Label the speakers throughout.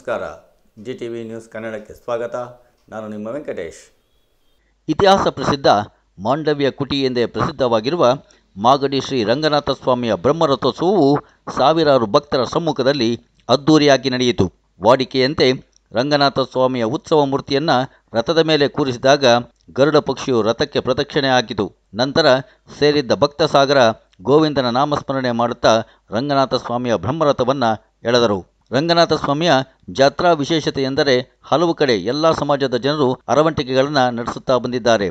Speaker 1: ನಮಸ್ಕಾರ G T V news ಕನ್ನಡಕ್ಕೆ ಸ್ವಾಗತ ನಾನು ನಿಮ್ಮ ವೆಂಕಟೇಶ್
Speaker 2: ಇತಿಹಾಸ ಪ್ರಸಿದ್ಧ ಮಾಂಡವ್ಯ ಕುಟಿ ಎಂದೇ ಪ್ರಸಿದ್ಧವಾಗಿರುವ ಮಾಗಡಿ ಶ್ರೀ ರಂಗನಾಥ ಸ್ವಾಮಿಯ ಬ್ರಹ್ಮರಥೋತ್ಸವವು ಸಾವಿರಾರು ಭಕ್ತರ ಸಮ್ಮುಖದಲ್ಲಿ ಅದ್ದೂರಿಯಾಗಿ ನಡೆಯಿತು ವಾಡಿಕೆಯಂತೆ ರಂಗನಾಥ ಸ್ವಾಮಿಯ ಉತ್ಸವ ಮೂರ್ತಿಯನ್ನು ರಥದ ಮೇಲೆ ಕೂರಿಸಿದಾಗ ಗರುಡ ಪಕ್ಷಿಯು ರಥಕ್ಕೆ ಪ್ರದಕ್ಷಿಣೆ ಹಾಕಿತು ನಂತರ ಸೇರಿದ್ದ ಭಕ್ತ ಸಾಗರ ಗೋವಿಂದನ ನಾಮಸ್ಮರಣೆ ಮಾಡುತ್ತಾ ರಂಗನಾಥ ಸ್ವಾಮಿಯ ಬ್ರಹ್ಮರಥವನ್ನು ಎಳೆದರು ರಂಗನಾಥ ಸ್ವಾಮಿಯ ಜಾತ್ರಾ ವಿಶೇಷತೆ ಎಂದರೆ ಹಲವು ಕಡೆ ಎಲ್ಲ ಸಮಾಜದ ಜನರು ಅರವಂಟಿಕೆಗಳನ್ನು ನಡೆಸುತ್ತಾ ಬಂದಿದ್ದಾರೆ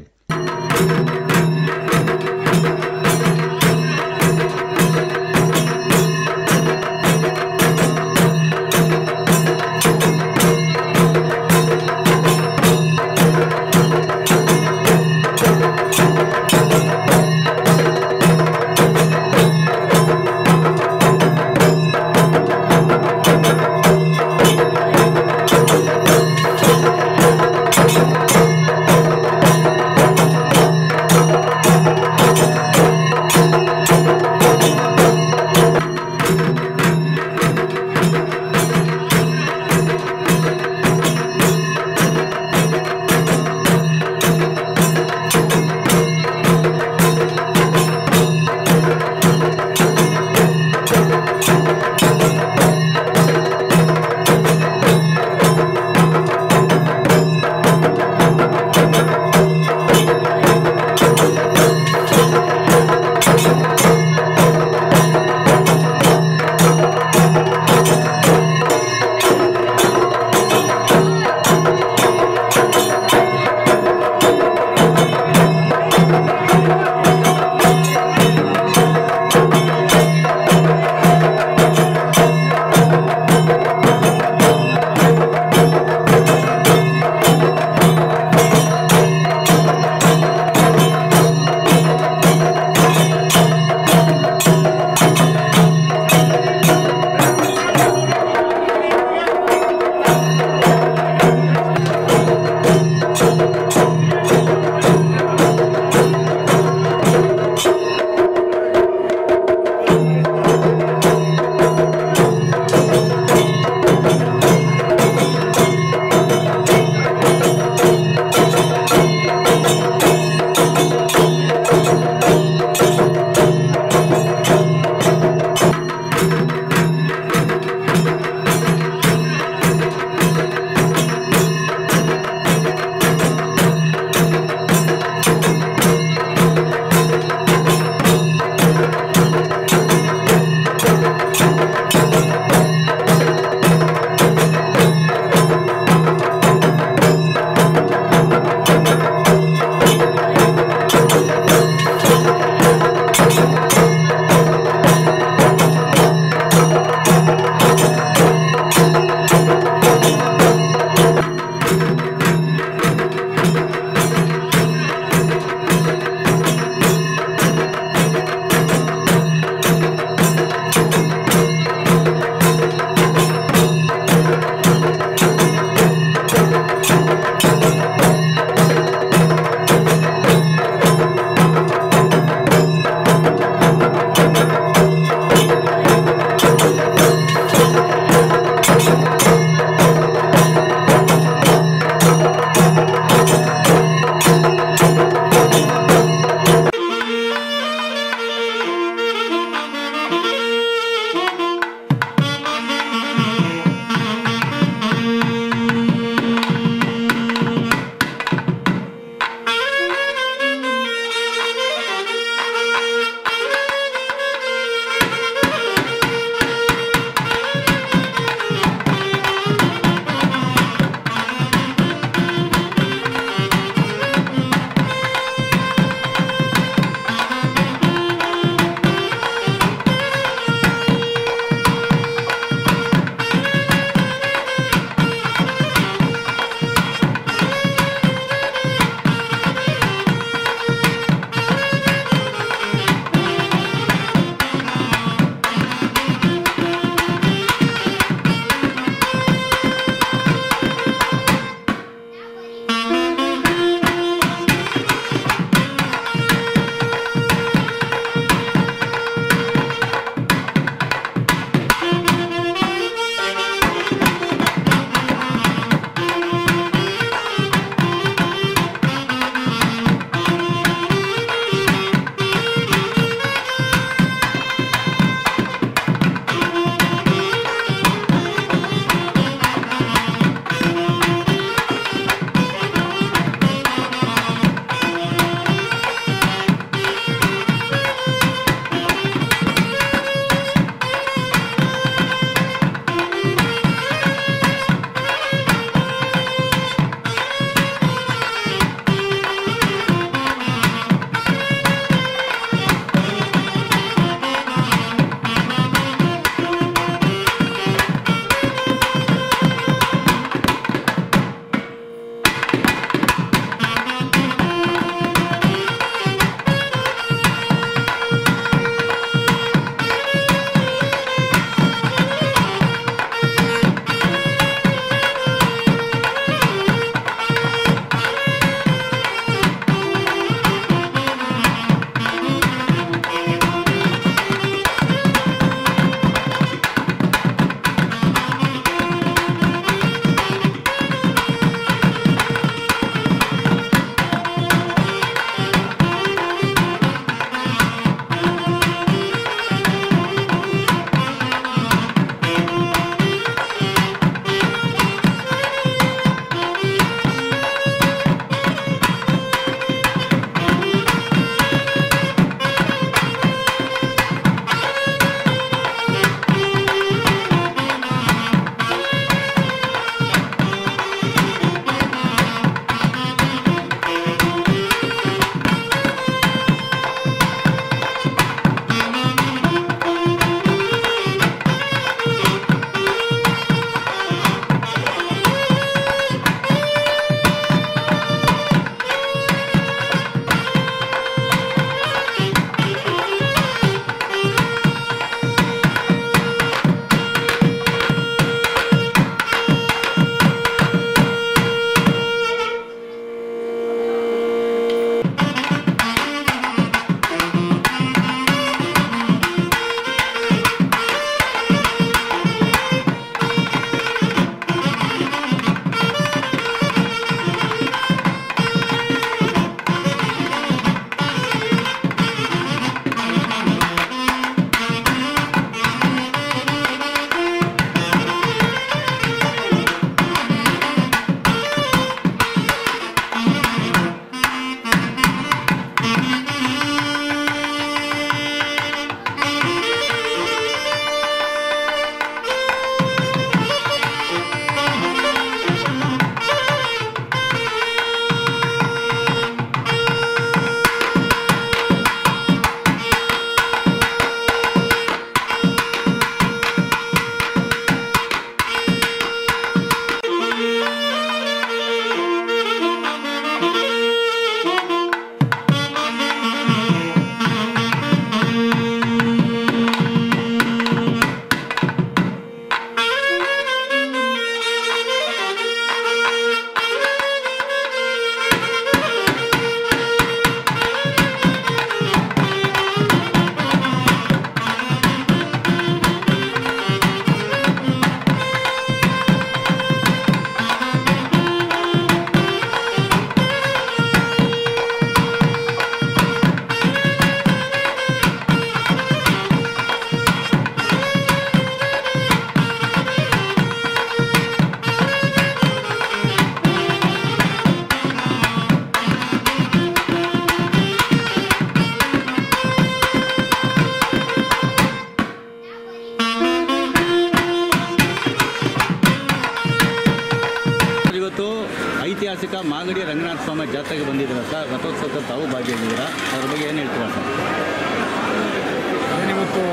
Speaker 2: ಮಾಗಡಿ ರಂಗನಾಥ ಸ್ವಾಮಿ ಜಾತ್ರೆಗೆ ಬಂದಿದ್ದೀರಾ ಸರ್ ರಥೋತ್ಸವಕ್ಕೆ ತಾವು ಭಾಗಿಯಾಗಿದ್ದೀರಾ ಅದ್ರ ಬಗ್ಗೆ ಏನು ಹೇಳ್ತೀರಾ ಸರ್
Speaker 3: ಏನಿವತ್ತು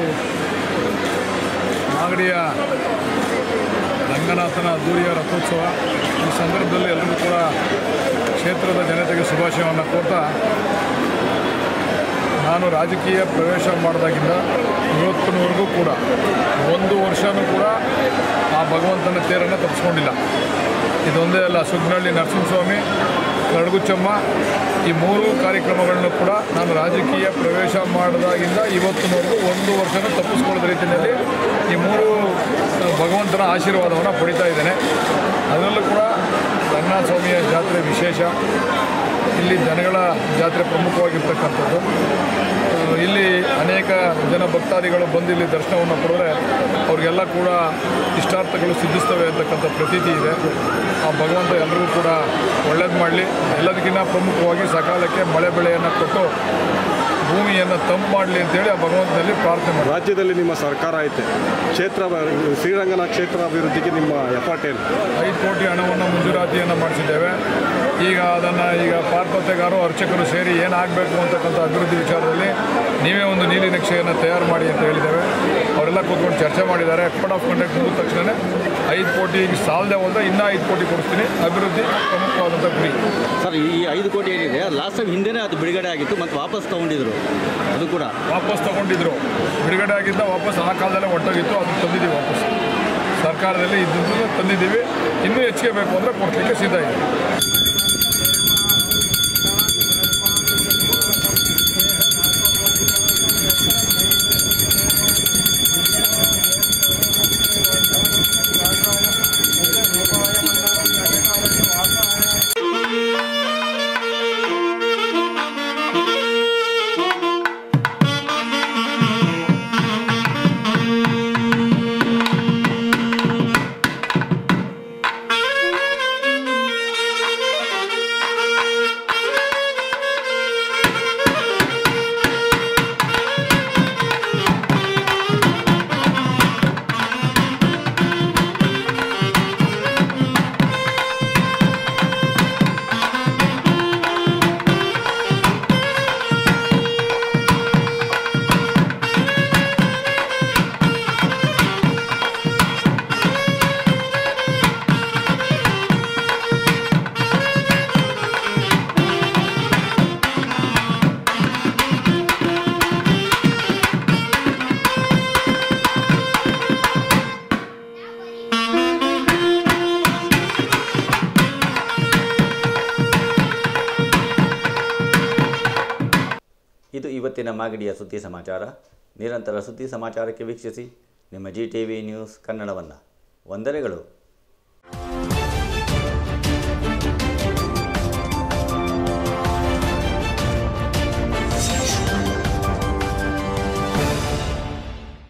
Speaker 3: ಮಾಗಡಿಯ ರಂಗನಾಥನ ಅದ್ದೂರಿಯ ರಥೋತ್ಸವ ಈ ಸಂದರ್ಭದಲ್ಲಿ ಎಲ್ಲರಿಗೂ ಕೂಡ ಕ್ಷೇತ್ರದ ಜನತೆಗೆ ಶುಭಾಶಯವನ್ನು ಕೋರ್ತಾ ನಾನು ರಾಜಕೀಯ ಪ್ರವೇಶ ಮಾಡಿದಾಗಿಂದ ಇವತ್ತಿನವರೆಗೂ ಕೂಡ ಒಂದು ವರ್ಷವೂ ಕೂಡ ಆ ಭಗವಂತನ ತೇರನ್ನು ತಪ್ಪಿಸ್ಕೊಂಡಿಲ್ಲ ಇದೊಂದೇ ಅಲ್ಲ ಸುಗ್ನಹಳ್ಳಿ ನರಸಿಂಹಸ್ವಾಮಿ ಕರಡುಗುಚ್ಚಮ್ಮ ಈ ಮೂರು ಕಾರ್ಯಕ್ರಮಗಳನ್ನು ಕೂಡ ನಾನು ರಾಜಕೀಯ ಪ್ರವೇಶ ಮಾಡಿದಾಗಿಂದ ಇವತ್ತಿನವರೆಗೂ ಒಂದು ವರ್ಷನೂ ತಪ್ಪಿಸ್ಕೊಳ್ಳೋದ ರೀತಿಯಲ್ಲಿ ಈ ಮೂರು ಭಗವಂತನ ಆಶೀರ್ವಾದವನ್ನು ಪಡಿತಾ ಇದ್ದೇನೆ ಅದರಲ್ಲೂ ಕೂಡ ರಂಗನಾಥ ಸ್ವಾಮಿಯ ಜಾತ್ರೆ ವಿಶೇಷ ಇಲ್ಲಿ ಜನಗಳ ಜಾತ್ರೆ ಪ್ರಮುಖವಾಗಿರ್ತಕ್ಕಂಥದ್ದು ಆ, ಇಲ್ಲಿ ಅನೇಕ ಜನ ಭಕ್ತಾದಿಗಳು ಬಂದು ಇಲ್ಲಿ ದರ್ಶನವನ್ನು ಪಡೆದ್ರೆ ಅವ್ರಿಗೆಲ್ಲ ಕೂಡ ಇಷ್ಟಾರ್ಥಗಳು ಸಿದ್ಧಿಸ್ತವೆ ಅಂತಕ್ಕಂಥ ಪ್ರತೀತಿ ಇದೆ ಆ ಭಗವಂತ ಎಲ್ಲರಿಗೂ ಕೂಡ ಒಳ್ಳೇದು ಮಾಡಲಿ ಎಲ್ಲದಕ್ಕಿಂತ ಪ್ರಮುಖವಾಗಿ ಸಕಾಲಕ್ಕೆ ಮಳೆ ಬೆಳೆಯನ್ನು ಕೊಟ್ಟು ಭೂಮಿಯನ್ನು ತಂಪು ಮಾಡಲಿ ಅಂತೇಳಿ ಆ ಭಗವಂತನಲ್ಲಿ ಪ್ರಾರ್ಥನೆ ಮಾಡಿ
Speaker 4: ರಾಜ್ಯದಲ್ಲಿ ನಿಮ್ಮ ಸರ್ಕಾರ ಐತೆ ಕ್ಷೇತ್ರ ಶ್ರೀರಂಗನ ಕ್ಷೇತ್ರ ಅಭಿವೃದ್ಧಿಗೆ ನಿಮ್ಮ ಎಫರ್ಟ್ ಏನು
Speaker 3: ಐದು ಕೋಟಿ ಹಣವನ್ನು ಮಂಜೂರಾತಿಯನ್ನು ಮಾಡಿಸಿದ್ದೇವೆ ಈಗ ಅದನ್ನು ಈಗ ಪಾರ್ಪತ್ತೆಗಾರು ಅರ್ಚಕರು ಸೇರಿ ಏನಾಗಬೇಕು ಅಂತಕ್ಕಂಥ ಅಭಿವೃದ್ಧಿ ವಿಚಾರದಲ್ಲಿ ನೀವೇ ಒಂದು ನೀಲಿ ನಕ್ಷೆಯನ್ನು ತಯಾರು ಮಾಡಿ ಅಂತ ಹೇಳಿದ್ದೇವೆ ಅವರೆಲ್ಲ ಕೂತ್ಕೊಂಡು ಚರ್ಚೆ ಮಾಡಿದ್ದಾರೆ ಕೋಡ್ ಆಫ್ ಕಂಡಕ್ಟ್ ಮುಗಿದ ತಕ್ಷಣ ಐದು ಕೋಟಿ ಸಾಲದೆ ಹೋದರೆ ಇನ್ನೂ ಐದು ಕೋಟಿ ಕೊಡಿಸ್ತೀನಿ ಅಭಿವೃದ್ಧಿ ಪ್ರಮುಖವಾದಂಥ ಗುರಿ
Speaker 2: ಸರ್ ಈ ಐದು ಕೋಟಿ ಏನಿದೆ ಲಾಸ್ಟ್ ಟೈಮ್ ಹಿಂದೆನೇ ಅದು ಬಿಡುಗಡೆ ಆಗಿತ್ತು ಮತ್ತು ವಾಪಸ್ ತೊಗೊಂಡಿದ್ರು ಅದು ಕೂಡ
Speaker 3: ವಾಪಸ್ ತಗೊಂಡಿದ್ರು ಬಿಡುಗಡೆ ಆಗಿದ್ದ ವಾಪಸ್ ಆ ಕಾಲದಲ್ಲೇ ಹೊಟ್ಟೋಗಿತ್ತು ಅದು ತಂದಿದ್ದೀವಿ ವಾಪಸ್ ಸರ್ಕಾರದಲ್ಲಿ ಇದ್ದದ್ದು ತಂದಿದ್ದೀವಿ ಇನ್ನೂ ಹೆಚ್ಚಿಗೆ ಬೇಕು ಅಂದರೆ ಕೊಡಲಿಕ್ಕೆ ಸಿದ್ಧ ಇದೆ
Speaker 1: ಇದು ಇವತ್ತಿನ ಮಾಗಡಿಯ ಸುದ್ದಿ ಸಮಾಚಾರ ನಿರಂತರ ಸುದ್ದಿ ಸಮಾಚಾರಕ್ಕೆ ವೀಕ್ಷಿಸಿ ನಿಮ್ಮ ಜಿ ಟಿ ವಿ ನ್ಯೂಸ್ ಕನ್ನಡವನ್ನು ವಂದನೆಗಳು